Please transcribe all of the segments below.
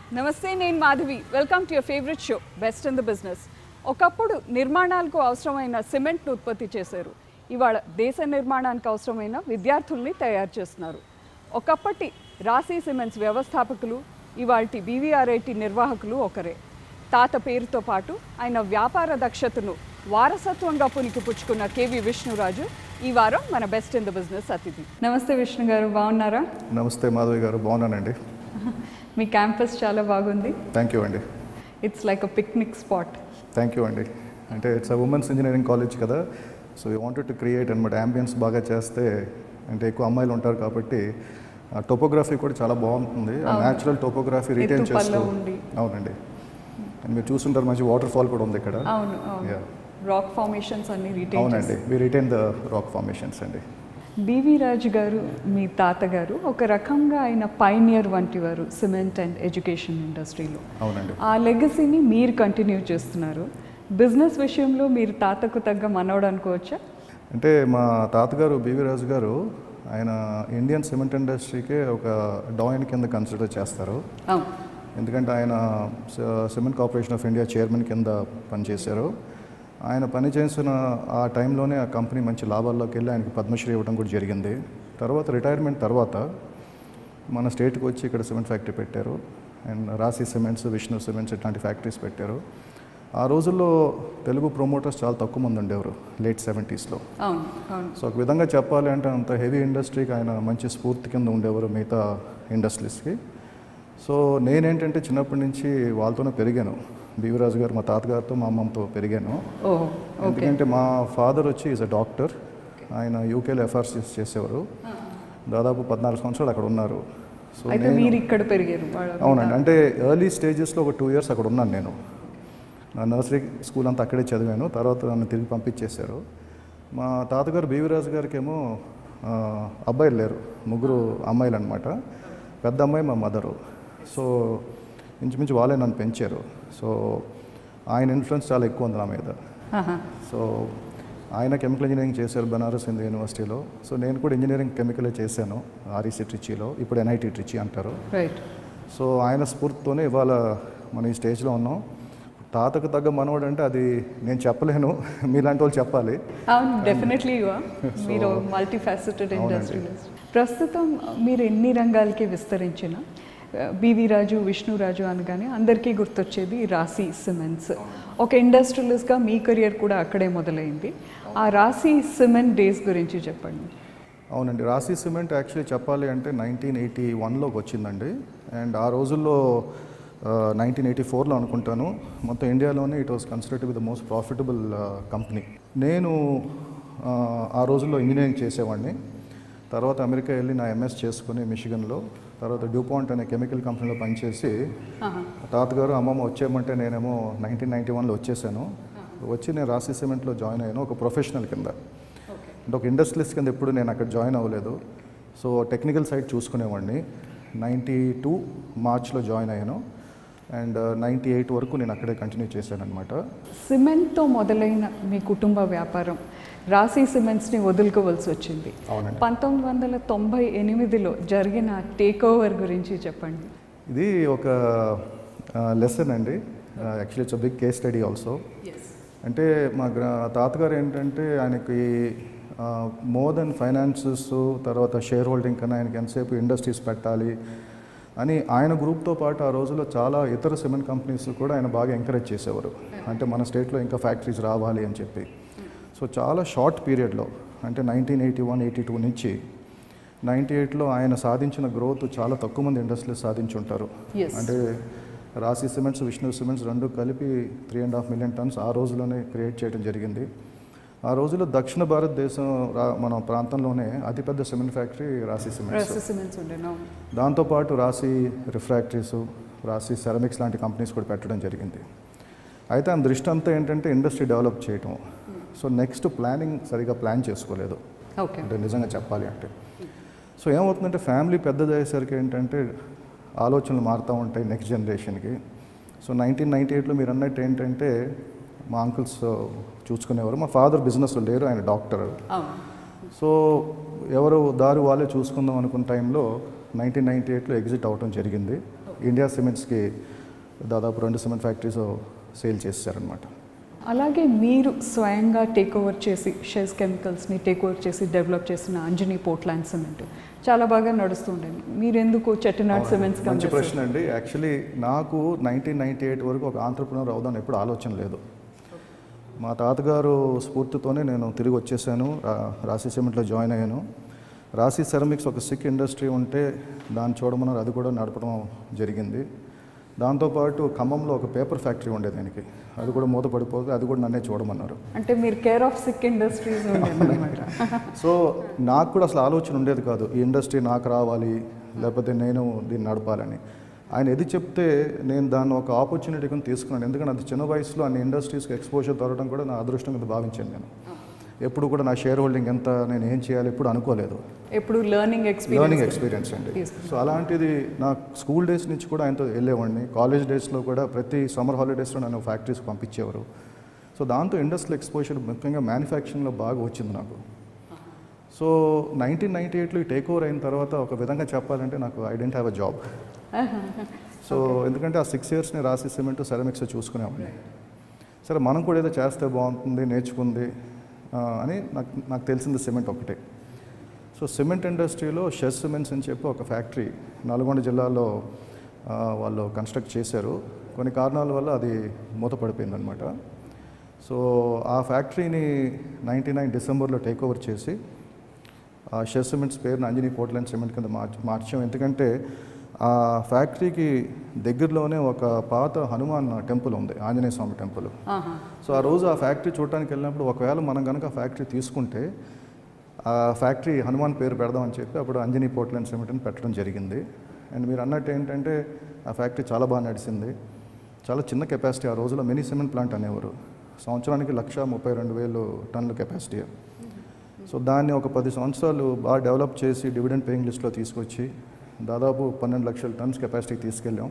నమస్తే నేను Madhavi welcome to your favourite show best in the business ఒకప్పుడు నిర్మాణాలకు అవసరమైన సిమెంట్ను ఉత్పత్తి చేశారు ఇవాళ దేశ నిర్మాణానికి అవసరమైన విద్యార్థుల్ని తయారు చేస్తున్నారు ఒకప్పటి రాశి సిమెంట్స్ వ్యవస్థాపకులు ఇవాల్టి బీవీఆర్ఐటి నిర్వాహకులు ఒకరే తాత పేరుతో పాటు ఆయన వ్యాపార దక్షతను వారసత్వంగా పునికి పుచ్చుకున్న కేవి విష్ణురాజు ఈ వారం మన బెస్ట్ ఇన్ ద బిజినెస్ అతిథి నమస్తే విష్ణు గారు బాగున్నారా నమస్తే మాధవి గారు బాగున్నానండి మీ క్యాంపస్ చాలా బాగుంది థ్యాంక్ యూ అండి it's like a picnic spot thank you అండి అంటే it's a women's engineering college కదా so you wanted to create అనమాట అంబియన్స్ బాగా చేస్తే అంటే ఎక్కువ అమ్మాయిలు ఉంటారు కాబట్టి టోపోగ్రఫీ కూడా చాలా బాగుంటుంది ఆ న్యాచురల్ టోపోగ్రఫీ రిటైన్ ఎత్తు పల్ల చేస్తూ ఉండి. అవునండి And మీరు చూస్తుంటారు మంచి వాటర్ ఫాల్ కూడా ఉంది ఇక్కడ అవును అవును Yeah. రాక్ ఫార్మేషన్స్ అన్ని రిటైన్ అవునండి we retain the rock formations అండి బివి రాజు గారు మీ తాతగారు ఒక రకంగా ఆయన పైనియర్ వంటి వారు సిమెంట్ అండ్ ఎడ్యుకేషన్ ఇండస్ట్రీలో అవునండి ఆ లెగసీని మీరు కంటిన్యూ చేస్తున్నారు బిజినెస్ విషయంలో మీరు తాతకు తగ్గ మనవడు అనుకోవచ్చా అంటే మా తాతగారు బివి రాజు గారు ఆయన ఇండియన్ సిమెంట్ ఇండస్ట్రీకే ఒక డాయిన్ కింద కన్సిడర్ చేస్తారు అవును ఎందుకంటే ఆయన స- cement corporation of India chairman కింద పనిచేశారు ఆయన పనిచేసిన ఆ టైంలోనే ఆ కంపెనీ మంచి లాభాల్లోకి వెళ్ళి ఆయనకి పద్మశ్రీ ఇవ్వడం కూడా జరిగింది తర్వాత రిటైర్మెంట్ తర్వాత మన స్టేట్కి వచ్చి ఇక్కడ సిమెంట్ ఫ్యాక్టరీ పెట్టారు and Rasi cements Vishnu cements ఇట్లాంటి ఫ్యాక్టరీస్ పెట్టారు ఆ రోజుల్లో తెలుగు ప్రమోటర్స్ చాలా తక్కువ మంది ఉండేవారు లేట్ సెవెంటీస్లో అవును అవును సో ఒక విధంగా చెప్పాలి అంటే అంత హెవీ ఇండస్ట్రీకి ఆయన మంచి స్ఫూర్తి కింద ఉండేవారు మిగతా ఇండస్ట్రీస్కి సో నేనేంటంటే చిన్నప్పటి నుంచి వాళ్ళతోనే పెరిగాను బీవరాజు గారు మా తాతగారితో మా అమ్మమ్మతో పెరిగాను ఓ ఓకే ఎందుకంటే మా ఫాదర్ వచ్చి ఈజ్ అ డాక్టర్ ఆయన యూకేలో ఎఫ్ఆర్సీస్ చేసేవారు దాదాపు పద్నాలుగు సంవత్సరాలు అక్కడ ఉన్నారు సో అయితే నేను మీరు ఇక్కడ పెరిగారు వాళ్ళ అవునండి అంటే ఎర్లీ స్టేజెస్లో ఒక టూ ఇయర్స్ అక్కడ ఉన్నాను నేను నా నర్సరీ స్కూల్ అంతా అక్కడే చదివాను తర్వాత నన్ను తిరిగి పంపించేశారు మా తాతగారు బీవీరాజు గారికి ఏమో ఆ, అబ్బాయిలు లేరు ముగ్గురు అమ్మాయిలు అనమాట పెద్ద అమ్మాయి మా మదరు సో ఇంచుమించు వాళ్ళే నన్ను పెంచారు సో ఆయన ఇన్ఫ్లుయెన్స్ చాలా ఎక్కువ ఉంది నా మీద ఆహా. సో ఆయన కెమికల్ ఇంజనీరింగ్ చేశారు బనారస్ హిందూ యూనివర్సిటీలో సో నేను కూడా ఇంజనీరింగ్ కెమికలే చేశాను ఆర్ఈసీ ట్రిచీలో ఇప్పుడు ఎన్ఐటి ట్రిచీ అంటారు రైట్ సో ఆయన స్ఫూర్తితోనే ఇవాళ మనం ఈ స్టేజ్లో ఉన్నాం తాతకు తగ్గ మనవడు అంటే అది నేను చెప్పలేను మీలాంటి వాళ్ళు చెప్పాలి అవును డెఫినెట్లీ మీరు మల్టీ ఫ్యాసెటెడ్ ఇండస్ట్రియలిస్ట్ ప్రస్తుతం మీరు ఎన్ని రంగాలకి విస్తరించిన బివి రాజు విష్ణురాజు అనగానే అందరికీ గుర్తొచ్చేది రాశి సిమెంట్స్ ఒక ఇండస్ట్రియలిస్ట్గా మీ కెరియర్ కూడా అక్కడే మొదలైంది ఆ రాశి సిమెంట్ డేస్ గురించి చెప్పండి అవునండి రాశి సిమెంట్ యాక్చువల్లీ చెప్పాలి అంటే నైన్టీన్ ఎయిటీ వన్లోకి వచ్చిందండి అండ్ ఆ రోజుల్లో నైన్టీన్ ఎయిటీ ఫోర్లో అనుకుంటాను మొత్తం ఇండియాలోనే it was considered with the most profitable company నేను ఆ, ఆ రోజుల్లో ఇంజనీరింగ్ చేసేవాడిని తర్వాత అమెరికా వెళ్ళి నా ఎంఎస్ చేసుకుని మిషిగన్లో తర్వాత డ్యూపాంట్ అనే కెమికల్ కంపెనీలో పనిచేసి ఆహా. తాతగారు అమ్మమ్మ వచ్చేయమంటే నేనేమో నైన్టీన్ నైంటీ వన్లో వచ్చేసాను వచ్చి నేను రాశి సిమెంట్లో జాయిన్ అయ్యాను ఒక ప్రొఫెషనల్ కింద అంటే ఒక ఇండస్ట్రియలిస్ట్ కింద ఎప్పుడు నేను అక్కడ జాయిన్ అవ్వలేదు సో టెక్నికల్ సైడ్ చూసుకునేవాడిని నైంటీ టూ మార్చ్లో జాయిన్ అయ్యాను అండ్ నైంటీ ఎయిట్ వరకు నేను అక్కడే కంటిన్యూ చేశాను అనమాట సిమెంట్తో మొదలైన మీ కుటుంబ వ్యాపారం రాశి సిమెంట్స్ని వదులుకోవాల్సి వచ్చింది అవునండి పంతొమ్మిది వందల తొంభై ఎనిమిదిలో జరిగిన టేక్ ఓవర్ గురించి చెప్పండి ఇది ఒక లెసన్ అండి actually it's big case study also అంటే మా గ్రా తాతగారు ఏంటంటే ఆయనకి మోర్ దెన్ ఫైనాన్సెస్ తర్వాత షేర్ హోల్డింగ్ కన్నా ఆయనకి ఎంతసేపు ఇండస్ట్రీస్ పెట్టాలి అని ఆయన గ్రూప్తో పాటు ఆ రోజుల్లో చాలా ఇతర సిమెంట్ కంపెనీస్ కూడా ఆయన బాగా ఎంకరేజ్ చేసేవారు అంటే మన స్టేట్లో ఇంకా ఫ్యాక్టరీస్ రావాలి అని చెప్పి సో చాలా షార్ట్ పీరియడ్లో అంటే nineteen eighty one eighty two నుంచి నైంటీ ఎయిట్లో ఆయన సాధించిన గ్రోత్ చాలా తక్కువ మంది ఇండస్ట్రీస్ సాధించుంటారు Yes. అంటే రాశి సిమెంట్స్ విష్ణు సిమెంట్స్ రెండు కలిపి three and half million tons ఆ రోజులోనే క్రియేట్ చేయడం జరిగింది ఆ రోజుల్లో దక్షిణ భారతదేశం రా- మన ప్రాంతంలోనే అతిపెద్ద cement factory Rasi cements Rasi cements ఉండేనా దాంతోపాటు రాశి రిఫ్రాక్టరీస్ రాశి సెరమిక్స్ లాంటి కంపెనీస్ కూడా పెట్టడం జరిగింది అయితే ఆయన దృష్టి అంతా ఏంటంటే ఇండస్ట్రీ డెవలప్ చేయటం సో నెక్స్ట్ ప్లానింగ్ సరిగా ప్లాన్ చేసుకోలేదు ఓకే అంటే నిజంగా చెప్పాలి అంటే సో ఏమవుతుందంటే ఫ్యామిలీ పెద్దది అయ్యేసరికి ఏంటంటే ఆలోచనలు మారుతూ ఉంటాయి నెక్స్ట్ జనరేషన్కి సో నైన్టీన్ నైంటీ ఎయిట్లో మీరు అన్నట్టు ఏంటంటే మా అంకుల్స్ చూసుకునేవారు మా ఫాదర్ బిజినెస్ లేరు ఆయన డాక్టర్ అవును సో ఎవరు దారి వాళ్ళే చూసుకుందాం అనుకున్న టైంలో నైన్టీన్ నైంటీ ఎయిట్లో ఎగ్జిట్ అవ్వటం జరిగింది ఇండియా సిమెంట్స్కి దాదాపు రెండు సిమెంట్ ఫ్యాక్టరీస్ సేల్ చేశారనమాట అలాగే మీరు స్వయంగా టేక్ ఓవర్ చేసి షెస్ కెమికల్స్ని టేక్ ఓవర్ చేసి డెవలప్ చేసిన అంజనీ పోర్ట్లాండ్ సిమెంట్ చాలా బాగా నడుస్తుండేది మీరు ఎందుకు చెట్టినాడ్ సిమెంట్స్ మంచి ప్రశ్న అండి యాక్చువల్లీ నాకు నైన్టీన్ నైంటీ ఎయిట్ వరకు ఒక ఆంటర్ప్రినర్ అవుదాం ఎప్పుడు ఆలోచన లేదు మా తాతగారు స్ఫూర్తితోనే నేను తిరిగి వచ్చేసాను రా- రాశి సిమెంట్లో జాయిన్ అయ్యాను రాశి సెరమిక్స్ ఒక సిక్ ఇండస్ట్రీ ఉంటే దాన్ని చూడమన్నారు అది కూడా నడపడం జరిగింది దాంతోపాటు ఖమ్మంలో ఒక పేపర్ ఫ్యాక్టరీ ఉండేది దానికి అది కూడా మూతపడిపోతే అది కూడా నన్నే చూడమన్నారు అంటే మీరు కేర్ ఆఫ్ సిక్ ఇండస్ట్రీస్ ఉండేదన్నమాట సో నాకు కూడా అసలు ఆలోచన ఉండేది కాదు ఈ ఇండస్ట్రీ నాకు రావాలి లేకపోతే నేను దీన్ని నడపాలని ఆయన ఎది చెప్తే నేను దాన్ని ఒక ఆపర్చునిటీ కింద తీసుకున్నాను ఎందుకంటే అది చిన్న వయసులో అన్ని ఇండస్ట్రీస్కి ఎక్స్పోజర్ దొరకడం కూడా నా అదృష్టం కింద భావించాను నేను ఎప్పుడు కూడా నా షేర్ హోల్డింగ్ ఎంత నేను ఏం చేయాలి ఎప్పుడు అనుకోలేదు ఎప్పుడు లెర్నింగ్ లెర్నింగ్ ఎక్స్పీరియన్స్ ఎక్స్పీరియన్స్ అండి తీసుకున్నాను. సో అలాంటిది నా స్కూల్ డేస్ నుంచి కూడా ఆయనతో వెళ్ళేవాడిని కాలేజ్ డేస్లో కూడా ప్రతి సమ్మర్ హాలిడేస్లో నన్ను ఫ్యాక్టరీస్కి పంపించేవారు సో దాంతో ఇండస్ట్రియల్ ఎక్స్పోజర్ ముఖ్యంగా మ్యానుఫ్యాక్చరింగ్లో బాగా వచ్చింది నాకు సో నైన్టీన్ నైంటీ ఎయిట్లో టేక్ ఓవర్ అయిన తర్వాత ఒక విధంగా చెప్పాలంటే నాకు I didn't have a job so ఎందుకంటే ఆ సిక్స్ ఇయర్స్ని రాసి సిమెంట్ సెరమిక్స్ చూసుకునేవాడిని సరే మనం కూడా ఏదో చేస్తే బాగుంటుంది నేర్చుకుంది ఆ, అని నాకు నాకు తెలిసింది సిమెంట్ ఒకటే సో సిమెంట్ ఇండస్ట్రీలో షెస్ సిమెంట్స్ అని చెప్పి ఒక ఫ్యాక్టరీ నల్గొండ జిల్లాలో ఆ, వాళ్ళు కన్స్ట్రక్ట్ చేశారు కొన్ని కారణాల వల్ల అది మూతపడిపోయింది అనమాట సో ఆ ఫ్యాక్టరీని నైంటీ నైన్ డిసెంబర్లో టేక్ ఓవర్ చేసి ఆ షెస్ సిమెంట్స్ పేరుని అంజనీ పోర్ట్లైన్ సిమెంట్ కింద మార్చ మార్చాం ఎందుకంటే ఆ ఫ్యాక్టరీకి దగ్గరలోనే ఒక పాత హనుమాన్ టెంపుల్ ఉంది ఆంజనేయ స్వామి టెంపుల్ ఆహా. సో ఆ రోజు ఆ ఫ్యాక్టరీ చూడటానికి వెళ్ళినప్పుడు ఒకవేళ మనం కనుక ఆ ఫ్యాక్టరీ తీసుకుంటే ఆ ఫ్యాక్టరీ హనుమాన్ పేరు పెడదామని చెప్పి అప్పుడు అంజనీ పోర్ట్లైన్ సిమెంట్ అని పెట్టడం జరిగింది అండ్ మీరు అన్నట్టు ఏంటంటే ఆ ఫ్యాక్టరీ చాలా బాగా నడిచింది చాలా చిన్న కెపాసిటీ ఆ రోజులో మినీ సిమెంట్ ప్లాంట్ అనేవారు సంవత్సరానికి లక్ష ముప్పై రెండు వేలు టన్నుల కెపాసిటీ సో దాన్ని ఒక పది సంవత్సరాలు బాగా డెవలప్ చేసి డివిడెండ్ పేయింగ్ లిస్ట్లో తీసుకొచ్చి దాదాపు పన్నెండు లక్షల టన్స్ కెపాసిటీకి తీసుకెళ్ళాం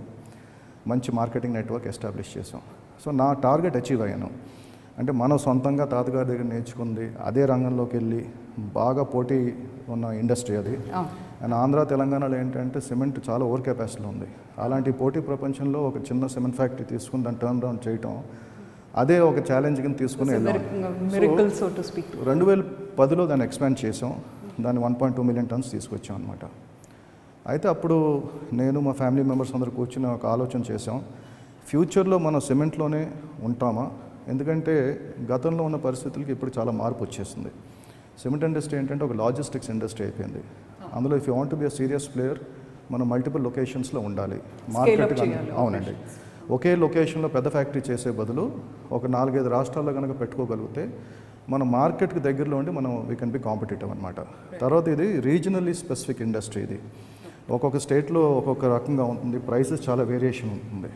మంచి మార్కెటింగ్ నెట్వర్క్ ఎస్టాబ్లిష్ చేసాం సో నా టార్గెట్ అచీవ్ అయ్యాను అంటే మనం సొంతంగా తాతగారి దగ్గర నేర్చుకుంది అదే రంగంలోకి వెళ్ళి బాగా పోటీ ఉన్న ఇండస్ట్రీ అది అవును. అండ్ ఆంధ్ర తెలంగాణలో ఏంటంటే సిమెంట్ చాలా ఓవర్ కెపాసిటీలో ఉంది అలాంటి పోటీ ప్రపంచంలో ఒక చిన్న సిమెంట్ ఫ్యాక్టరీ తీసుకుని దాన్ని టర్న్ రౌండ్ చేయటం అదే ఒక ఛాలెంజ్ కింద తీసుకుని వెళ్ళాం మిరకల్ సో టు స్పీక్ రెండు వేల పదిలో దాన్ని ఎక్స్పాండ్ చేసాం దాన్ని one point two million tons తీసుకొచ్చాం అనమాట అయితే అప్పుడు నేను మా ఫ్యామిలీ మెంబర్స్ అందరూ కూర్చుని ఒక ఆలోచన చేసాం ఫ్యూచర్లో మనం సిమెంట్లోనే ఉంటామా ఎందుకంటే గతంలో ఉన్న పరిస్థితులకి ఇప్పుడు చాలా మార్పు వచ్చేసింది సిమెంట్ ఇండస్ట్రీ ఏంటంటే ఒక లాజిస్టిక్స్ ఇండస్ట్రీ అయిపోయింది అందులో if you want be a serious player మనం మల్టిపుల్ లొకేషన్స్లో ఉండాలి మార్కెట్ చేయాలి అవునండి ఒకే లొకేషన్లో పెద్ద ఫ్యాక్టరీ చేసే బదులు ఒక నాలుగైదు రాష్ట్రాల్లో కనుక పెట్టుకోగలిగితే మన మార్కెట్కి దగ్గరలో ఉండి మనం వీ కెన్ బి కాంపిటేటివ్ అనమాట తర్వాత ఇది రీజనల్లీ స్పెసిఫిక్ ఇండస్ట్రీ ఇది ఒక్కొక్క స్టేట్లో ఒక్కొక్క రకంగా ఉంటుంది ప్రైసెస్ చాలా వేరియేషన్ ఉంటుంది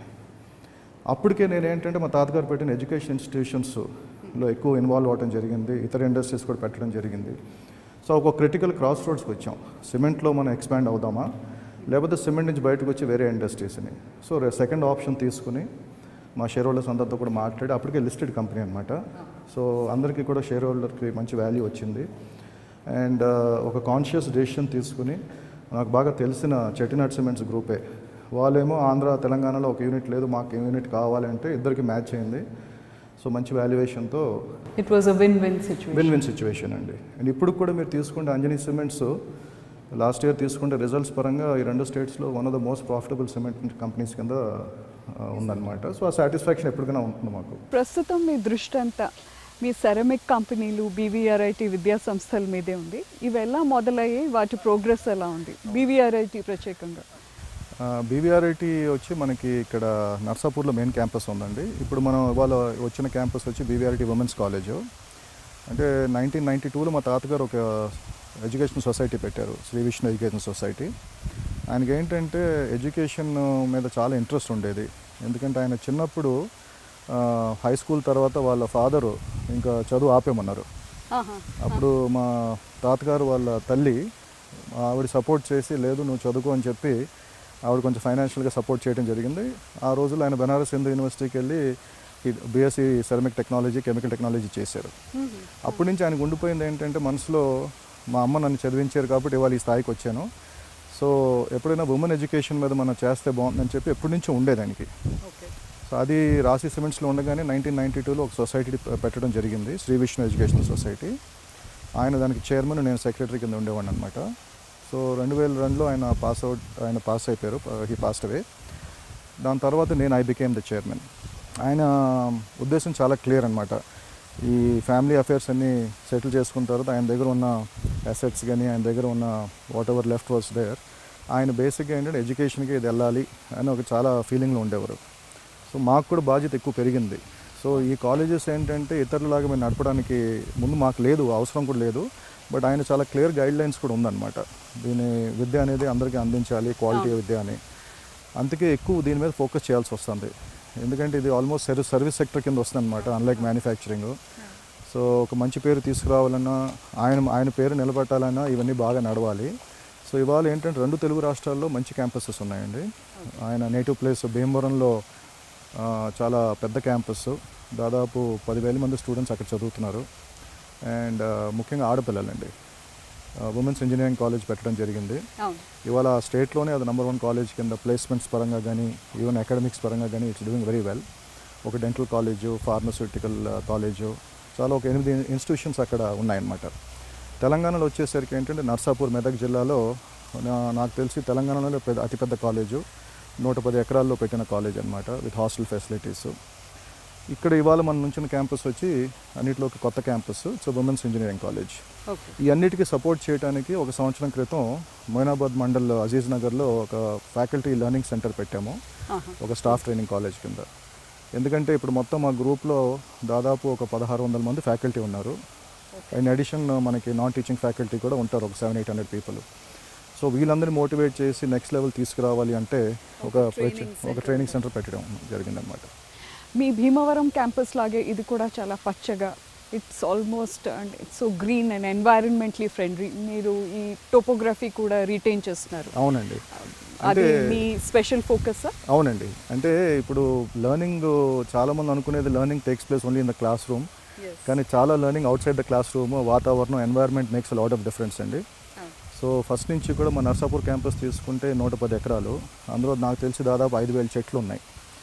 అప్పటికే నేను ఏంటంటే మా తాతగారు పెట్టిన ఎడ్యుకేషన్ ఇన్స్టిట్యూషన్స్లో ఎక్కువ ఇన్వాల్వ్ అవ్వడం జరిగింది ఇతర ఇండస్ట్రీస్ కూడా పెట్టడం జరిగింది సో ఒక క్రిటికల్ క్రాస్ రోడ్స్కి వచ్చాం సిమెంట్లో మనం ఎక్స్పాండ్ అవుదామా లేకపోతే సిమెంట్ నుంచి బయటకు వచ్చి వేరే ఇండస్ట్రీస్ని సో సెకండ్ ఆప్షన్ తీసుకుని మా షేర్ హోల్డర్స్ అందరితో కూడా మాట్లాడి అప్పటికే లిస్టెడ్ కంపెనీ అనమాట సో అందరికీ కూడా షేర్ హోల్డర్కి మంచి వాల్యూ వచ్చింది అండ్ ఒక కాన్షియస్ డెసిషన్ తీసుకుని నాకు బాగా తెలిసిన చెట్టినాడ్ సిమెంట్స్ గ్రూపే వాళ్ళేమో ఆంధ్ర తెలంగాణలో ఒక యూనిట్ లేదు మాకు యూనిట్ కావాలంటే ఇద్దరికి మ్యాచ్ అయింది సో మంచి వాల్యుయేషన్తో it was a win win situation win win situation అండి అండ్ ఇప్పుడు కూడా మీరు తీసుకుంటే అంజనీ సిమెంట్స్ లాస్ట్ ఇయర్ తీసుకుంటే రిజల్ట్స్ పరంగా ఈ రెండు స్టేట్స్లో one of the most profitable cement companies కింద ఆ, ఉందన్నమాట సో ఆ సాటిస్ఫాక్షన్ ఎప్పటికైనా ఉంటుంది మాకు ప్రస్తుతం మీ దృష్టి అంతా మీ సెరమిక్ కంపెనీలు బీవీఆర్ఐటి విద్యా సంస్థల మీదే ఉంది ఇవి ఎలా మొదలయ్యి వాటి ప్రోగ్రెస్ ఎలా ఉంది బీవీఆర్ఐటి ప్రత్యేకంగా బీవీఆర్ఐటి వచ్చి మనకి ఇక్కడ నర్సాపూర్లో మెయిన్ క్యాంపస్ ఉందండి ఇప్పుడు మనం ఇవాళ వచ్చిన క్యాంపస్ వచ్చి బీవీఆర్ఐటి ఉమెన్స్ కాలేజ్ అంటే నైన్టీన్ నైంటీ టూలో మా తాతగారు ఒక ఎడ్యుకేషన్ సొసైటీ పెట్టారు శ్రీ విష్ణు ఎడ్యుకేషన్ సొసైటీ ఆయనకి ఏంటంటే ఎడ్యుకేషన్ మీద చాలా ఇంట్రెస్ట్ ఉండేది ఎందుకంటే ఆయన చిన్నప్పుడు హై స్కూల్ తర్వాత వాళ్ళ ఫాదరు ఇంకా చదువు ఆపేమన్నారు అప్పుడు మా తాతగారు వాళ్ళ తల్లి ఆవిడ సపోర్ట్ చేసి లేదు నువ్వు చదువుకో అని చెప్పి ఆవిడ కొంచెం ఫైనాన్షియల్గా సపోర్ట్ చేయడం జరిగింది ఆ రోజుల్లో ఆయన బెనారస్ హిందూ యూనివర్సిటీకి వెళ్ళి BSc ceramic technology chemical technology చేశారు అప్పటి నుంచి ఆయనకు ఉండిపోయింది ఏంటంటే మనసులో మా అమ్మ నన్ను చదివించారు కాబట్టి ఇవాళ ఈ స్థాయికి వచ్చాను సో సో ఎప్పుడైనా ఉమెన్ ఎడ్యుకేషన్ మీద మనం చేస్తే బాగుందని చెప్పి ఎప్పటి నుంచో ఉండే దానికి ఓకే సో అది రాశి సిమెంట్స్లో ఉండగానే నైన్టీన్ నైంటీ టూలో ఒక సొసైటీ పెట్టడం జరిగింది శ్రీ విష్ణు ఎడ్యుకేషనల్ సొసైటీ ఆయన దానికి చైర్మన్ నేను సెక్రటరీ కింద ఉండేవాడిని అనమాట సో రెండు వేల రెండులో ఆయన పాస్ అవుట్ ఆయన పాస్ అయిపోయారు హీ పాస్ట్ అవే దాని తర్వాత నేను ఐ బికేమ్ ద చైర్మన్ ఆయన ఉద్దేశం చాలా క్లియర్ అనమాట ఈ ఫ్యామిలీ అఫైర్స్ అన్నీ సెటిల్ చేసుకున్న తర్వాత ఆయన దగ్గర ఉన్న అసెట్స్ కానీ ఆయన దగ్గర ఉన్న whatever left was there ఆయన బేసిక్గా ఏంటంటే ఎడ్యుకేషన్కి ఇది వెళ్ళాలి అని ఒక చాలా ఫీలింగ్లో ఉండేవారు సో మాకు కూడా బాధ్యత ఎక్కువ పెరిగింది సో ఈ కాలేజెస్ ఏంటంటే ఇతరులాగా మేము నడపడానికి ముందు మాకు లేదు అవసరం కూడా లేదు బట్ ఆయన చాలా క్లియర్ గైడ్ లైన్స్ కూడా ఉందన్నమాట దీని విద్య అనేది అందరికీ అందించాలి క్వాలిటీ విద్య అని అందుకే ఎక్కువ దీని మీద ఫోకస్ చేయాల్సి వస్తుంది ఎందుకంటే ఇది ఆల్మోస్ట్ సర్వీస్ సర్వీస్ సెక్టర్ కింద వస్తుంది అనమాట అన్లైక్ మ్యానుఫ్యాక్చరింగ్ సో ఒక మంచి పేరు తీసుకురావాలన్నా ఆయన ఆయన పేరు నిలబెట్టాలన్నా ఇవన్నీ బాగా నడవాలి సో ఇవాళ ఏంటంటే రెండు తెలుగు రాష్ట్రాల్లో మంచి క్యాంపసెస్ ఉన్నాయండి ఆయన నేటివ్ ప్లేస్ భీమవరంలో ఆ, చాలా పెద్ద క్యాంపస్ దాదాపు పదివేల మంది స్టూడెంట్స్ అక్కడ చదువుతున్నారు అండ్ ముఖ్యంగా ఆడపిల్లలండి ఉమెన్స్ ఇంజనీరింగ్ కాలేజ్ పెట్టడం జరిగింది అవును ఇవాళ స్టేట్లోనే అది నెంబర్ వన్ కాలేజ్ కింద ప్లేస్మెంట్స్ పరంగా కానీ ఈవెన్ అకాడమిక్స్ పరంగా కానీ ఇట్స్ డూయింగ్ వెరీ వెల్ ఒక డెంటల్ కాలేజు ఫార్మస్యూటికల్ కాలేజు చాలా ఒక ఎనిమిది ఇన్స్టిట్యూషన్స్ అక్కడ ఉన్నాయన్నమాట తెలంగాణలో వచ్చేసరికి ఏంటంటే నర్సాపూర్ మెదక్ జిల్లాలో నా- నాకు తెలిసి తెలంగాణలో పెద్ద అతిపెద్ద కాలేజు నూట పది ఎకరాల్లో పెట్టిన కాలేజ్ అనమాట విత్ హాస్టల్ ఫెసిలిటీస్ ఇక్కడ ఇవాళ మన నుంచిన క్యాంపస్ వచ్చి అన్నిట్లో ఒక కొత్త campus so women's engineering college okay ఈ అన్నిటికీ సపోర్ట్ చేయడానికి ఒక సంవత్సరం క్రితం మొయినాబాద్ మండల్ అజీజ్ నగర్లో ఒక ఫ్యాకల్టీ లెర్నింగ్ సెంటర్ పెట్టాము ఆహా. ఒక స్టాఫ్ ట్రైనింగ్ కాలేజ్ కింద ఎందుకంటే ఇప్పుడు మొత్తం మా గ్రూప్లో దాదాపు ఒక పదహారు వందల మంది ఫ్యాకల్టీ ఉన్నారు ఇన్ అడిషన్ మనకి నాన్ టీచింగ్ ఫ్యాకల్టీ కూడా ఉంటారు ఒక seven eight hundred people so వీళ్ళందరినీ మోటివేట్ చేసి నెక్స్ట్ లెవెల్ తీసుకురావాలి అంటే ఒక training ఒక ట్రైనింగ్ సెంటర్ పెట్టడం జరిగిందనమాట మీ భీమవరం క్యాంపస్ లాగే ఇది కూడా చాలా పచ్చగా it's almost and it's so green and environmentally friendly మీరు ఈ టోపోగ్రఫీ కూడా రీటైన్ చేస్తున్నారు అవునండి అది అంటే మీ స్పెషల్ ఫోకస్ అవునండి అంటే ఇప్పుడు లెర్నింగ్ చాలామంది అనుకునేది learning takes place only in the class room కానీ చాలా learning outside the class room వాతావరణం environment makes lot of difference అండి సో ఫస్ట్ నుంచి కూడా మా నర్సాపూర్ క్యాంపస్ తీసుకుంటే నూట పది ఎకరాలు అందులో నాకు తెలిసి దాదాపు ఐదు వేల చెట్లు ఉన్నాయి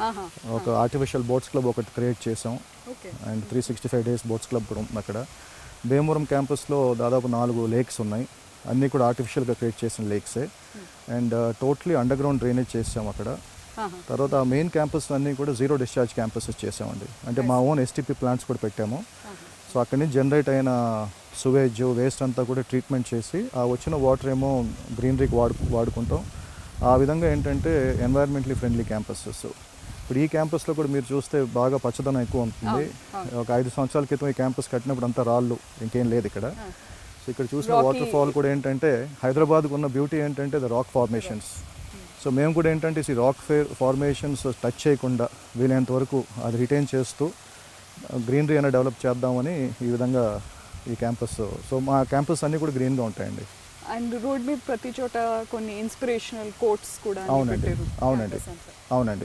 ఒక ఆర్టిఫిషియల్ బోట్స్ క్లబ్ ఒకటి క్రియేట్ చేసాం okay and three sixty five days boats club కూడా ఉంది అక్కడ భీమవరం క్యాంపస్లో దాదాపు నాలుగు లేక్స్ ఉన్నాయి అన్నీ కూడా ఆర్టిఫిషియల్గా క్రియేట్ చేసిన లేక్సే and totally underground drainage చేసాం అక్కడ తర్వాత ఆ మెయిన్ క్యాంపస్ అన్నీ కూడా జీరో డిశ్చార్జ్ క్యాంపసెస్ చేసామండి అంటే మా ఓన్ ఎస్టీపీ ప్లాంట్స్ కూడా పెట్టాము సో అక్కడి నుంచి జనరేట్ అయిన సువేజ్ వేస్ట్ అంతా కూడా ట్రీట్మెంట్ చేసి ఆ వచ్చిన వాటర్ ఏమో గ్రీనరీకి వాడు వాడుకుంటాం ఆ విధంగా ఏంటంటే ఎన్వైర్మెంట్లీ ఫ్రెండ్లీ క్యాంపసెస్ ఇప్పుడు ఈ క్యాంపస్లో కూడా మీరు చూస్తే బాగా పచ్చదనం ఎక్కువ ఉంటుంది ఒక ఐదు సంవత్సరాల క్రితం ఈ క్యాంపస్ కట్టినప్పుడు అంతా రాళ్ళు ఇంకేం లేదు ఇక్కడ సో ఇక్కడ చూసిన Rocky- వాటర్ ఫాల్ కూడా ఏంటంటే హైదరాబాద్కు ఉన్న బ్యూటీ ఏంటంటే ద రాక్ ఫార్మేషన్స్ సో మేము కూడా ఏంటంటే ఈ రాక్ ఫే ఫార్మేషన్స్ టచ్ చేయకుండా వీలైనంత వరకు అది రిటైన్ చేస్తూ గ్రీనరీ అనేది డెవలప్ చేద్దామని ఈ విధంగా ఈ క్యాంపస్ సో మా క్యాంపస్ అన్నీ కూడా గ్రీన్గా ఉంటాయండి అండ్ రోడ్ మీద ప్రతి చోట కొన్ని ఇన్స్పిరేషనల్ కోట్స్ కూడా అన్ని అవునండి పెట్టారు అవునండి campus అంతా. అవునండి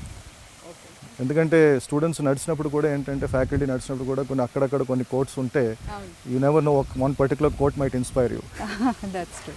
Okay. ఎందుకంటే స్టూడెంట్స్ నడిచినప్పుడు కూడా ఏంటంటే ఫ్యాకల్టీ నడిచినప్పుడు కూడా కొన్ని అక్కడక్కడ కొన్ని కోట్స్ ఉంటే అవును you never know one particular quote might inspire you that's true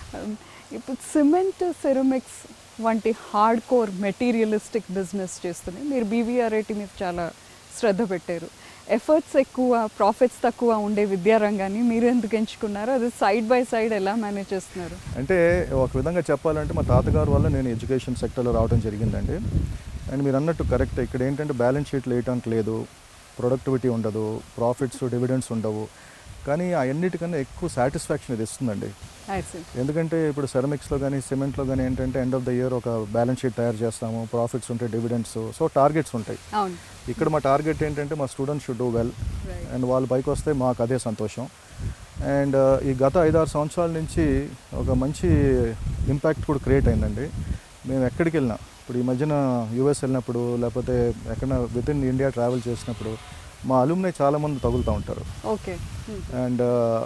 ఇప్పుడు సిమెంట్ సెరమిక్స్ వంటి హార్డ్ కోర్ మెటీరియలిస్టిక్ బిజినెస్ చేస్తూనే మీరు బీవీఆర్ఐటి మీద చాలా శ్రద్ధ పెట్టారు ఎఫర్ట్స్ ఎక్కువ ప్రాఫిట్స్ తక్కువ ఉండే విద్యారంగాన్ని మీరు ఎందుకు ఎంచుకున్నారు అది సైడ్ బై సైడ్ ఎలా మేనేజ్ చేస్తున్నారు అంటే ఒక విధంగా చెప్పాలంటే మా తాతగారు వల్ల నేను ఎడ్యుకేషన్ సెక్టర్లో రావడం జరిగిందండి అండ్ మీరు అన్నట్టు కరెక్ట్ ఇక్కడ ఏంటంటే బ్యాలెన్స్ షీట్లు వేయటానికి లేదు ప్రొడక్టివిటీ ఉండదు ప్రాఫిట్స్ డివిడెండ్స్ ఉండవు కానీ ఆ అన్నిటికన్నా ఎక్కువ సాటిస్ఫాక్షన్ ఇది ఇస్తుందండి ఐ సీ ఎందుకంటే ఇప్పుడు సెరమిక్స్లో కానీ సిమెంట్లో కానీ ఏంటంటే ఎండ్ ఆఫ్ ద ఇయర్ ఒక బ్యాలెన్స్ షీట్ తయారు చేస్తాము ప్రాఫిట్స్ ఉంటాయి డివిడెండ్స్ సో టార్గెట్స్ ఉంటాయి అవును ఇక్కడ మా టార్గెట్ ఏంటంటే మా students should do well Right. And వాళ్ళు పైకి వస్తే మాకు అదే సంతోషం అండ్ ఈ గత ఐదారు సంవత్సరాల నుంచి ఒక మంచి ఇంపాక్ట్ కూడా క్రియేట్ అయిందండి మేము ఎక్కడికి వెళ్ళినా ఇప్పుడు ఈ మధ్యన యూఎస్ వెళ్ళినప్పుడు లేకపోతే ఎక్కడ విత్ ఇన్ ఇండియా ట్రావెల్ చేసినప్పుడు మా అలుమ్ని చాలామంది తగులుతూ ఉంటారు ఓకే అండ్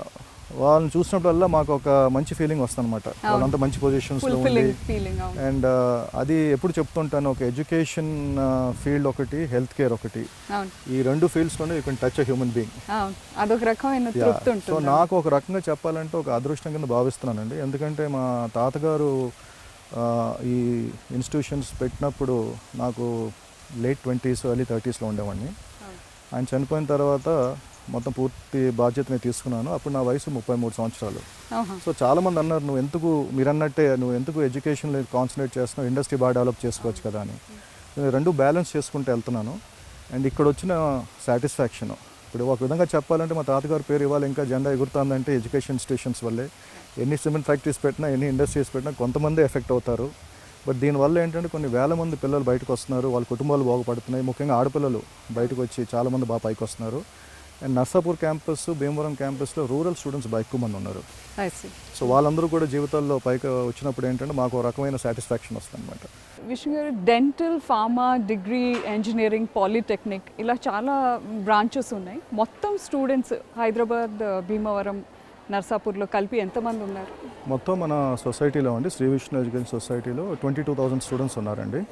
వాళ్ళని చూసినప్పుడల్లా మాకు ఒక మంచి ఫీలింగ్ వస్తుంది అనమాట వాళ్ళంతా మంచి పొజిషన్స్లో ఉండి ఫుల్ఫిల్లింగ్ ఫీలింగ్ అవును అండ్ అది ఎప్పుడు చెప్తుంటాను ఒక ఎడ్యుకేషన్ ఫీల్డ్ ఒకటి హెల్త్ కేర్ ఒకటి అవును ఈ రెండు ఫీల్డ్స్లోనే you can touch a human being అవును అదొక రకమైన తృప్తి సో ఉంటుంది నాకు ఒక రకంగా చెప్పాలంటే ఒక అదృష్టం కింద భావిస్తున్నానండి ఎందుకంటే మా తాతగారు ఆ, ఈ ఇన్స్టిట్యూషన్స్ పెట్టినప్పుడు నాకు లేట్ ట్వంటీస్ ఎర్లీ థర్టీస్లో ఉండేవాడిని ఆయన చనిపోయిన తర్వాత మొత్తం పూర్తి బాధ్యతని తీసుకున్నాను అప్పుడు నా వయసు ముప్పై మూడు సంవత్సరాలు ఆహా. సో చాలామంది అన్నారు నువ్వు ఎందుకు మీరు అన్నట్టే నువ్వు ఎందుకు ఎడ్యుకేషన్లో కాన్సన్ట్రేట్ చేస్తున్నావు ఇండస్ట్రీ బాగా డెవలప్ చేసుకోవచ్చు కదా అని నేను రెండు బ్యాలెన్స్ చేసుకుంటూ వెళ్తున్నాను అండ్ ఇక్కడ వచ్చిన సాటిస్ఫాక్షన్ ఇప్పుడు ఒక విధంగా చెప్పాలంటే మా తాతగారి పేరు ఇవాళ ఇంకా జెండా ఎగురుతుందంటే ఎడ్యుకేషన్ ఇన్స్టిట్యూషన్స్ వల్లే ఎన్ని సిమెంట్ ఫ్యాక్టరీస్ పెట్టినా ఎన్ని ఇండస్ట్రీస్ పెట్టినా కొంతమంది ఎఫెక్ట్ అవుతారు బట్ దీనివల్ల ఏంటంటే కొన్ని వేల మంది పిల్లలు బయటకు వస్తున్నారు వాళ్ళ కుటుంబాలు బాగుపడుతున్నాయి ముఖ్యంగా ఆడపిల్లలు బయటకు వచ్చి చాలామంది బాగా పైకి వస్తున్నారు అండ్ నర్సాపూర్ క్యాంపస్ భీమవరం క్యాంపస్లో రూరల్ స్టూడెంట్స్ బాగా ఎక్కువ మంది ఉన్నారు I see. సో వాళ్ళందరూ కూడా జీవితాల్లో పైకి వచ్చినప్పుడు ఏంటంటే మాకు ఒక రకమైన సాటిస్ఫాక్షన్ వస్తుంది అనమాట Vishnu garu dental pharma degree engineering polytechnic ఇలా చాలా బ్రాంచెస్ ఉన్నాయి మొత్తం స్టూడెంట్స్ హైదరాబాద్ భీమవరం నర్సాపూర్లో కలిపి ఎంతమంది ఉన్నారు మొత్తం మన సొసైటీలో అండి శ్రీ విష్ణు ఎడ్యుకేషన్ సొసైటీలో ట్వంటీ టూ థౌజండ్ స్టూడెంట్స్ ఉన్నారండి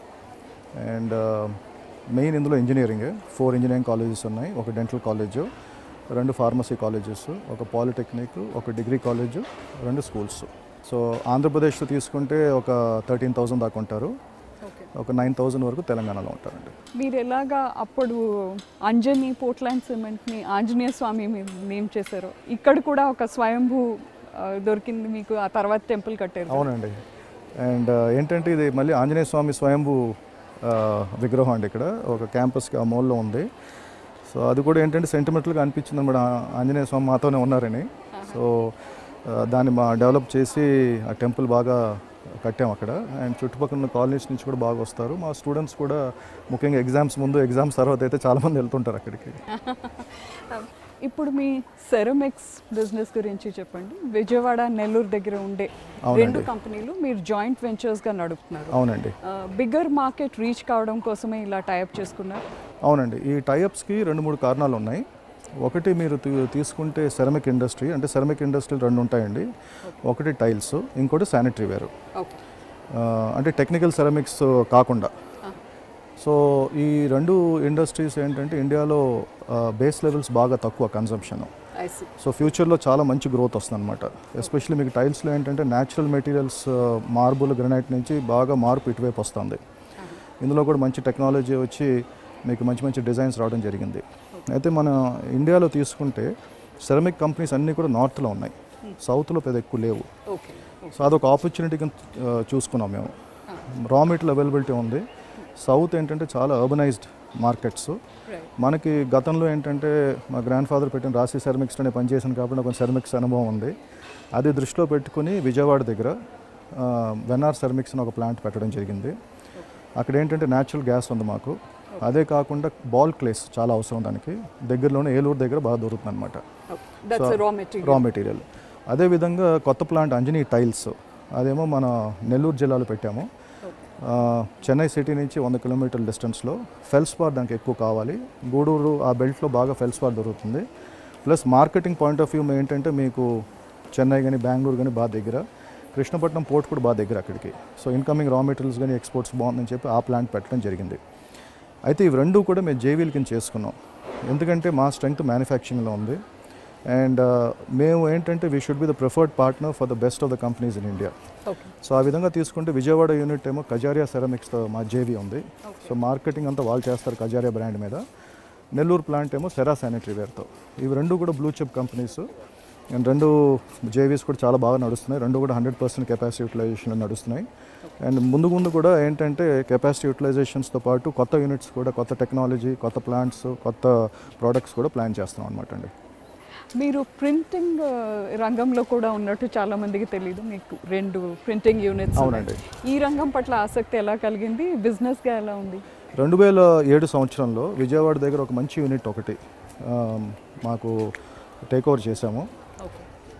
అండ్ మెయిన్ ఇందులో ఇంజనీరింగ్ ఫోర్ ఇంజనీరింగ్ కాలేజెస్ ఉన్నాయి ఒక డెంటల్ కాలేజ్ రెండు ఫార్మసీ కాలేజెస్ ఒక పాలిటెక్నిక్ ఒక డిగ్రీ కాలేజ్ రెండు స్కూల్స్ సో ఆంధ్రప్రదేశ్లో తీసుకుంటే ఒక థర్టీన్ థౌజండ్ దాకా ఉంటారు ఓకే ఒక నైన్ థౌజండ్ వరకు తెలంగాణలో ఉంటారండి మీరు ఎలాగా అప్పుడు అంజని పోర్ట్లాండ్ సిమెంట్ని ఆంజనేయ స్వామి మీరు నేమ్ చేశారు ఇక్కడ కూడా ఒక స్వయంభూ ఆ, దొరికింది మీకు ఆ తర్వాత టెంపుల్ కట్టారు అవునండి అండ్ ఏంటంటే ఇది మళ్ళీ ఆంజనేయ స్వామి స్వయంభూ ఆ, విగ్రహం అండి ఇక్కడ ఒక క్యాంపస్కి ఆ మూలలో ఉంది సో అది కూడా ఏంటంటే సెంటిమెంటల్గా అనిపించింది అనమాట ఆంజనేయ స్వామి మాతోనే ఉన్నారని సో ఆ, దాన్ని మా డెవలప్ చేసి ఆ టెంపుల్ బాగా కట్టాం అక్కడ అండ్ చుట్టుపక్కల ఉన్న కాలనీస్ నుంచి కూడా బాగా వస్తారు మా స్టూడెంట్స్ కూడా ముఖ్యంగా ఎగ్జామ్స్ ముందు ఎగ్జామ్స్ తర్వాత అయితే చాలామంది వెళ్తుంటారు అక్కడికి ఇప్పుడు మీ సెరమిక్స్ బిజినెస్ గురించి చెప్పండి విజయవాడ నెల్లూరు దగ్గర ఉండే అవునండి. రెండు కంపెనీలు మీరు జాయింట్ వెంచర్స్గా నడుపుతున్నారు అవునండి బిగ్గర్ మార్కెట్ రీచ్ కావడం కోసమే ఇలా టైప్ చేసుకున్నారు అవునండి ఈ టైఅప్స్కి రెండు మూడు కారణాలు ఉన్నాయి ఒకటి మీరు తీ- తీసుకుంటే సెరమిక్ ఇండస్ట్రీ అంటే సెరమిక్ ఇండస్ట్రీలు రెండు ఉంటాయండి ఒకటి టైల్స్ ఇంకోటి శానిటరీ వేర్ ఓకే అంటే టెక్నికల్ సెరమిక్స్ కాకుండా సో ఈ రెండు ఇండస్ట్రీస్ ఏంటంటే ఇండియాలో బేస్ లెవెల్స్ బాగా తక్కువ కన్సంప్షన్ ఐసి సో ఫ్యూచర్లో చాలా మంచి గ్రోత్ వస్తుంది అనమాట ఎస్పెషల్లీ మీకు టైల్స్లో ఏంటంటే న్యాచురల్ మెటీరియల్స్ మార్బుల్ గ్రనైట్ నుంచి బాగా మార్పు ఇటువైపు వస్తుంది ఇందులో కూడా మంచి టెక్నాలజీ వచ్చి మీకు మంచి మంచి డిజైన్స్ రావడం జరిగింది అయితే మన ఇండియాలో తీసుకుంటే సెరమిక్ కంపెనీస్ అన్నీ కూడా నార్త్లో ఉన్నాయి సౌత్లో పెద్ద ఎక్కువ లేవు ఓకే సో అదొక ఆపర్చునిటీ కింద ఆ, చూసుకున్నాం మేము రా మెటీరియల్ అవైలబిలిటీ ఉంది సౌత్ ఏంటంటే చాలా అర్బనైజ్డ్ మార్కెట్స్ రైట్ మనకి గతంలో ఏంటంటే మా గ్రాండ్ ఫాదర్ పెట్టిన రాశి సెరమిక్స్లోనే పనిచేసాను కాబట్టి నాకు కొంచెం సెరమిక్స్ అనుభవం ఉంది అది దృష్టిలో పెట్టుకుని విజయవాడ దగ్గర ఆ, వెన్నార్ సెరమిక్స్ అని ఒక ప్లాంట్ పెట్టడం జరిగింది అక్కడ ఏంటంటే న్యాచురల్ గ్యాస్ ఉంది మాకు అదే కాకుండా బాల్ క్లేస్ చాలా అవసరం దానికి దగ్గరలోనే ఏలూరు దగ్గర బాగా దొరుకుతుంది అనమాట that's raw material raw material అదేవిధంగా కొత్త ప్లాంట్ అంజనీ టైల్స్ అదేమో మన నెల్లూరు జిల్లాలో పెట్టాము ఆ, చెన్నై సిటీ నుంచి వంద కిలోమీటర్ల డిస్టెన్స్లో ఫెల్స్పార్ దానికి ఎక్కువ కావాలి గూడూరు ఆ బెల్ట్లో బాగా ఫెల్స్పార్ దొరుకుతుంది plus marketing point of view ఏంటంటే మీకు చెన్నై కానీ బెంగళూరు కానీ బాగా దగ్గర కృష్ణపట్నం పోర్ట్ కూడా బాగా దగ్గర అక్కడికి సో ఇన్కమింగ్ రా మెటీరియల్స్ కానీ ఎక్స్పోర్ట్స్ బాగుందని చెప్పి ఆ ప్లాంట్ పెట్టడం జరిగింది అయితే ఇవి రెండు కూడా మేము జేవీల కింద చేసుకున్నాం ఎందుకంటే మా స్ట్రెంగ్త్ మ్యానుఫ్యాక్చరింగ్లో ఉంది అండ్ మేము ఏంటంటే we should be the preferred partner for the best of the companies in India okay so ఆ విధంగా తీసుకుంటే విజయవాడ యూనిట్ ఏమో కజారియా సెరమిక్స్తో మా జేవీ ఉంది సో మార్కెటింగ్ అంతా వాళ్ళు చేస్తారు కజారియా బ్రాండ్ మీద నెల్లూరు ప్లాంట్ ఏమో సెరా శానిటరీ వేర్తో ఇవి రెండు కూడా బ్లూ చిప్ కంపెనీస్ అండ్ రెండు జేవీస్ కూడా చాలా బాగా నడుస్తున్నాయి రెండు కూడా హండ్రెడ్ పర్సెంట్ కెపాసిటీ యూటిలైజేషన్ నడుస్తున్నాయి అండ్ ముందు ముందు కూడా ఏంటంటే కెపాసిటీ యూటిలైజేషన్స్తో పాటు కొత్త యూనిట్స్ కూడా కొత్త టెక్నాలజీ కొత్త ప్లాంట్స్ కొత్త ప్రోడక్ట్స్ కూడా ప్లాన్ చేస్తాం అనమాట అండి మీరు ప్రింటింగ్ రంగంలో కూడా ఉన్నట్టు చాలా మందికి తెలియదు మీకు రెండు ప్రింటింగ్ యూనిట్స్ అవునండి. ఈ రంగం పట్ల ఆసక్తి ఎలా కలిగింది బిజినెస్గా ఎలా ఉంది రెండు వేల ఏడు సంవత్సరంలో విజయవాడ దగ్గర ఒక మంచి యూనిట్ ఒకటి ఆ, మాకు టేక్ ఓవర్ చేశాము ఓకే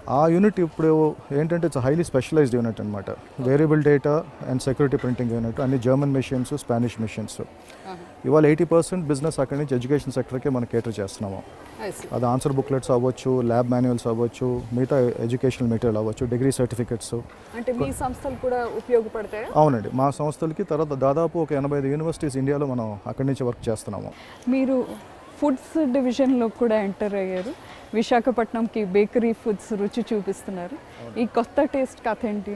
ఆ యూనిట్ ఇప్పుడు ఏంటంటే ఇట్స్ హైలీ స్పెషలైజ్డ్ యూనిట్ అనమాట variable data and security printing unit అన్ని జర్మన్ మెషిన్స్ స్పానిష్ మెషిన్స్ ఇవాళ ఎయిటీ పర్సెంట్ బిజినెస్ అక్కడి నుంచి ఎడ్యుకేషన్ సెక్టర్కే మనం కేటర్ చేస్తున్నాము అది ఆన్సర్ బుక్లెట్స్ అవ్వచ్చు ల్యాబ్ మాన్యువల్స్ అవ్వచ్చు మిగతా ఎడ్యుకేషనల్ మెటీరియల్ అవ్వచ్చు డిగ్రీ సర్టిఫికెట్స్ అంటే మీ సంస్థలు కూడా ఉపయోగపడతాయా అవునండి మా సంస్థలకి తర్వాత దాదాపు ఒక ఎనభై ఐదు యూనివర్సిటీస్ ఇండియాలో మనం అక్కడి నుంచి వర్క్ చేస్తున్నాము మీరు ఫుడ్స్ డివిజన్లో కూడా ఎంటర్ అయ్యారు విశాఖపట్నంకి బేకరీ ఫుడ్స్ రుచి చూపిస్తున్నారు ఈ కొత్త టేస్ట్ కథ ఏంటి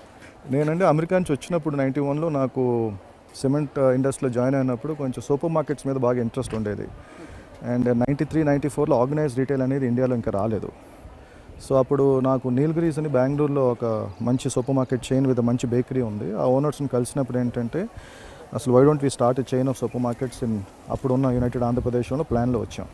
నేనండి అమెరికా నుంచి వచ్చినప్పుడు నైంటీ వన్లో నాకు సిమెంట్ ఇండస్ట్రీలో జాయిన్ అయినప్పుడు కొంచెం సూపర్ మార్కెట్స్ మీద బాగా ఇంట్రెస్ట్ ఉండేది అండ్ నైంటీ త్రీ నైంటీ ఫోర్లో ఆర్గనైజ్ రీటైల్ అనేది ఇండియాలో ఇంకా రాలేదు సో అప్పుడు నాకు నీల్గిరీస్ అని బెంగళూరులో ఒక మంచి సూపర్ మార్కెట్ చైన్ విత్ మంచి బేకరీ ఉంది ఆ ఓనర్స్ని కలిసినప్పుడు ఏంటంటే అసలు why don't we start chain of supermarkets in అప్పుడున్న యునైటెడ్ ఆంధ్రప్రదేశ్లో ప్లాన్లో వచ్చాం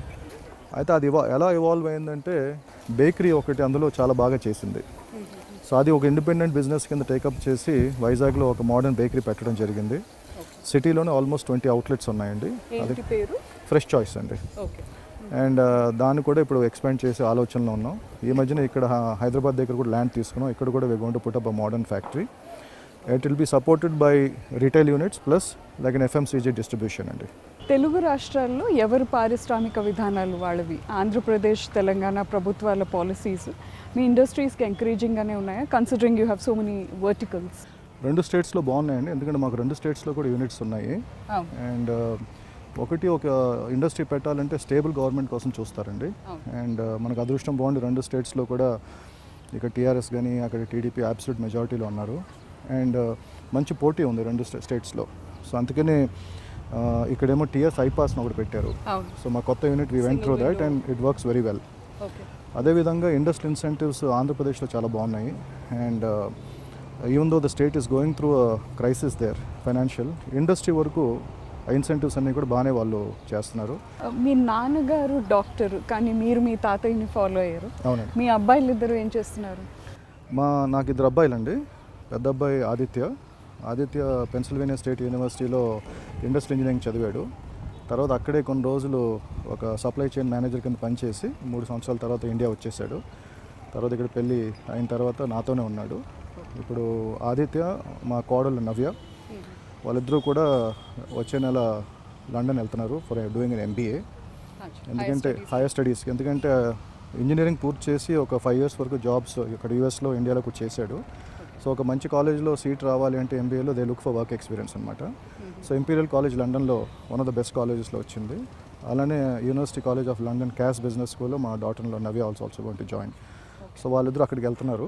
అయితే అది ఇవా ఎలా ఇవాల్వ్ అయిందంటే బేకరీ ఒకటి అందులో చాలా బాగా చేసింది సో అది ఒక ఇండిపెండెంట్ బిజినెస్ కింద టేకప్ చేసి వైజాగ్లో ఒక మోడర్న్ బేకరీ పెట్టడం జరిగింది సిటీలోనే ఆల్మోస్ట్ ట్వంటీ అవుట్లెట్స్ ఉన్నాయండి అది ఏంటి పేరు ఫ్రెష్ చాయిస్ అండి ఓకే అండ్ దాన్ని కూడా ఇప్పుడు ఎక్స్పాండ్ చేసే ఆలోచనలో ఉన్నాం ఈ మధ్యన ఇక్కడ హ- హైదరాబాద్ దగ్గర కూడా ల్యాండ్ తీసుకున్నాం ఇక్కడ కూడా we gonna to put up a modern factory it will be supported by retail units plus like an FMCG distribution అండి తెలుగు రాష్ట్రాల్లో ఎవరు పారిశ్రామిక విధానాలు వాళ్ళవి ఆంధ్రప్రదేశ్ తెలంగాణ ప్రభుత్వాల పాలసీస్ మీ ఇండస్ట్రీస్కి ఎంకరేజింగ్గానే ఉన్నాయా considering you have so many verticals రెండు స్టేట్స్లో బాగున్నాయండి ఎందుకంటే మాకు రెండు స్టేట్స్లో కూడా యూనిట్స్ ఉన్నాయి అండ్ ఒకటి ఒక ఇండస్ట్రీ పెట్టాలంటే స్టేబుల్ గవర్నమెంట్ కోసం చూస్తారండి అవును. అండ్ మనకు అదృష్టం బాగుండి రెండు స్టేట్స్లో కూడా ఇక్కడ టీఆర్ఎస్ కానీ అక్కడ టీడీపీ అబ్సల్యూట్ మెజారిటీలో ఉన్నారు అండ్ మంచి పోటీ ఉంది రెండు స్టే- స్టేట్స్లో సో అందుకని ఆ, ఇక్కడేమో టీఎస్ ఐపాస్ ఒకటి పెట్టారు అవును సో మా కొత్త unit we went through Single that window. And it works very well okay అదేవిధంగా ఇండస్ట్రీ ఇన్సెంటివ్స్ ఆంధ్రప్రదేశ్లో చాలా బాగున్నాయి and even though the state is going through crisis there financial industry వరకు ఇన్సెంటివ్స్ అన్నీ కూడా బాగానే వాళ్ళు చేస్తున్నారు మీ నాన్నగారు డాక్టర్ కానీ మీరు మీ తాతయ్యని ఫాలో అయ్యారు అవునండి మీ అబ్బాయిలు ఇద్దరు ఏం చేస్తున్నారు మా నాకు ఇద్దరు అబ్బాయిలండి పెద్ద అబ్బాయి ఆదిత్య ఆదిత్య పెన్సిల్వేనియా స్టేట్ యూనివర్సిటీలో ఇండస్ట్రీ ఇంజనీరింగ్ చదివాడు తర్వాత అక్కడే కొన్ని రోజులు ఒక సప్లై చైన్ మేనేజర్ కింద పనిచేసి మూడు సంవత్సరాల తర్వాత ఇండియా వచ్చేసాడు తర్వాత ఇక్కడ పెళ్ళి అయిన తర్వాత నాతోనే ఉన్నాడు ఇప్పుడు ఆదిత్య మా కోడలు నవ్య వాళ్ళిద్దరూ కూడా వచ్చే నెల లండన్ వెళ్తున్నారు ఫర్ డూయింగ్ ఎన్ ఎంబీఏ ఎందుకంటే హైయర్ స్టడీస్కి ఎందుకంటే ఇంజనీరింగ్ పూర్తి చేసి ఒక ఫైవ్ ఇయర్స్ వరకు జాబ్స్ ఇక్కడ యూఎస్లో ఇండియాలో కూడా చేశాడు సో ఒక మంచి కాలేజ్లో సీట్ రావాలి అంటే ఎంబీఏలో they look for work experience అనమాట సో ఇంపీరియల్ కాలేజ్ లండన్లో వన్ ఆఫ్ ద బెస్ట్ కాలేజెస్లో వచ్చింది అలానే University College of London Cass Business స్కూల్లో మా డాటర్లో నవి also also gone to join so వాళ్ళిద్దరూ అక్కడికి వెళ్తున్నారు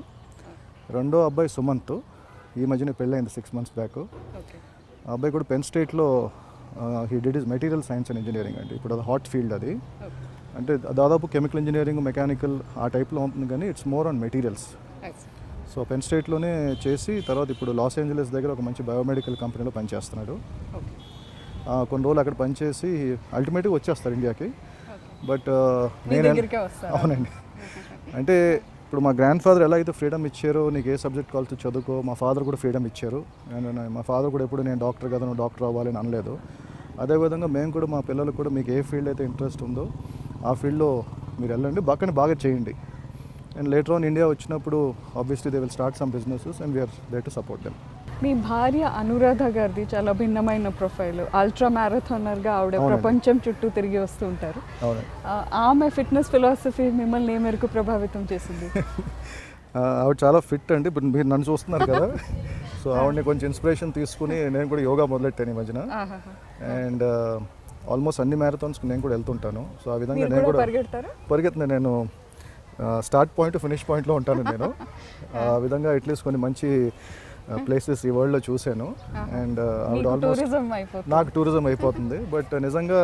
రెండో అబ్బాయి సుమంత్ ఈ మధ్యన పెళ్ళైంది సిక్స్ మంత్స్ బ్యాక్ ఓకే ఆ అబ్బాయి కూడా పెన్ స్టేట్లో he did his material science and engineering అండి ఇప్పుడు అది హాట్ ఫీల్డ్ అది అంటే దాదాపు కెమికల్ ఇంజనీరింగ్ మెకానికల్ ఆ టైప్లో ఉంటుంది కానీ it's more on materials so Penn స్టేట్లోనే చేసి తర్వాత ఇప్పుడు లాస్ ఏంజలస్ దగ్గర ఒక మంచి బయోమెడికల్ కంపెనీలో పనిచేస్తున్నాడు ఓకే ఆ, కొన్ని రోజులు అక్కడ పనిచేసి అల్టిమేట్గా వచ్చేస్తారు ఇండియాకి బట్ మీ నేను దగ్గరికే వస్తారా? అవునండి అంటే ఇప్పుడు మా గ్రాండ్ ఫాదర్ ఎలా అయితే ఫ్రీడమ్ ఇచ్చారో నీకు ఏ సబ్జెక్ట్ కావాల్సి చదువుకో మా ఫాదర్ కూడా ఫ్రీడమ్ ఇచ్చారు అండ్ నా- మా ఫాదర్ కూడా ఎప్పుడు నేను డాక్టర్ కదా నువ్వు డాక్టర్ అవ్వాలని అనలేదు అదేవిధంగా మేము కూడా మా పిల్లలకు కూడా మీకు ఏ ఫీల్డ్ అయితే ఇంట్రెస్ట్ ఉందో ఆ ఫీల్డ్లో మీరు వెళ్ళండి బాగా బాగా చేయండి అండ్ లేటర్ ఆన్ ఇండియా వచ్చినప్పుడు obviously they will start some businesses and we're there to support them మీ భార్య అనురాధ గారిది చాలా భిన్నమైన ప్రొఫైల్ అల్ట్రా మ్యారథానర్గా ఆవిడ అవునండి. ప్రపంచం చుట్టూ తిరిగి వస్తూ ఉంటారు అవునండి ఆ, ఆమె ఫిట్నెస్ ఫిలాసఫీ మిమ్మల్ని ఏ మేరకు ప్రభావితం చేసింది ఆ, ఆవిడ చాలా ఫిట్ అండి ఇప్పుడు మీరు నన్ను చూస్తున్నారు కదా సో ఆవిడని కొంచెం ఇన్స్పిరేషన్ తీసుకుని నేను కూడా యోగా మొదలెట్టాను ఈ మధ్యన ఆహాహా. అండ్ ఆల్మోస్ట్ అన్ని మ్యారథాన్స్కి నేను కూడా వెళ్తుంటాను సో ఆ విధంగా మీరు నేను కూడా కూడా పరిగెడతారా పరిగెత్తిన నేను స్టార్ట్ పాయింట్ ఫినిష్ పాయింట్లో ఉంటాను నేను ఆ విధంగా అట్లీస్ట్ కొన్ని మంచి ప్లేసెస్ ఈ వరల్డ్లో చూశాను అండ్ ఆవిడ మీకు ఆల్మోస్ట్ టూరిజం అయిపోతుంది నాకు టూరిజం అయిపోతుంది బట్ నిజంగా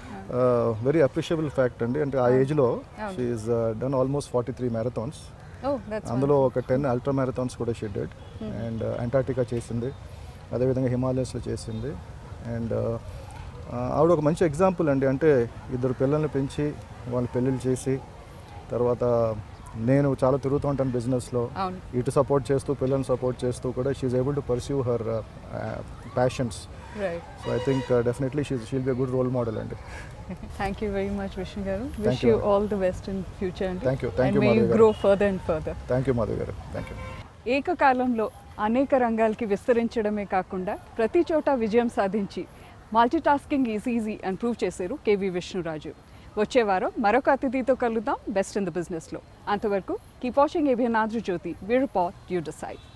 వెరీ అప్రిషియబుల్ ఫ్యాక్ట్ అండి అంటే ఆ ఏజ్లో she's done almost forty three marathons oh that's అందులో ఒక టెన్ అల్ట్రా మ్యారథాన్స్ కూడా షెడ్డెడ్ అండ్ అంటార్టికా చేసింది అదేవిధంగా హిమాలయస్లో చేసింది అండ్ ఆవిడ ఒక మంచి ఎగ్జాంపుల్ అండి అంటే ఇద్దరు పిల్లల్ని పెంచి వాళ్ళ పెళ్ళిళ్ళు చేసి తర్వాత నేను చాలా తిరుగుతూ ఉంటాను బిజినెస్లో అవును ఇటు సపోర్ట్ చేస్తూ పిల్లల్ని సపోర్ట్ చేస్తూ కూడా she's able to perceive her passions right so I think definitely she she'll be good role model అండి thank you very much Vishnu garu Thank wish you. You all the best in future అండి Thank you. Thank and you, may you Madhavi garu. Grow further and further thank you Madhav garu thank you ఏకకాలంలో అనేక రంగాలకి విస్తరించడమే కాకుండా ప్రతి చోట విజయం సాధించి మల్టీటాస్కింగ్ ఈజ్ ఈజీ అని ప్రూవ్ చేశారు కేవీ విష్ణురాజు వచ్చే వారం మరొక అతిథితో కలుద్దాం బెస్ట్ ఇన్ ద బిజినెస్లో అంతవరకు కీప్ వాచింగ్ ఏబియన్ ఆంధ్రజ్యోతి వీరు పాట్ యూ డిసైడ్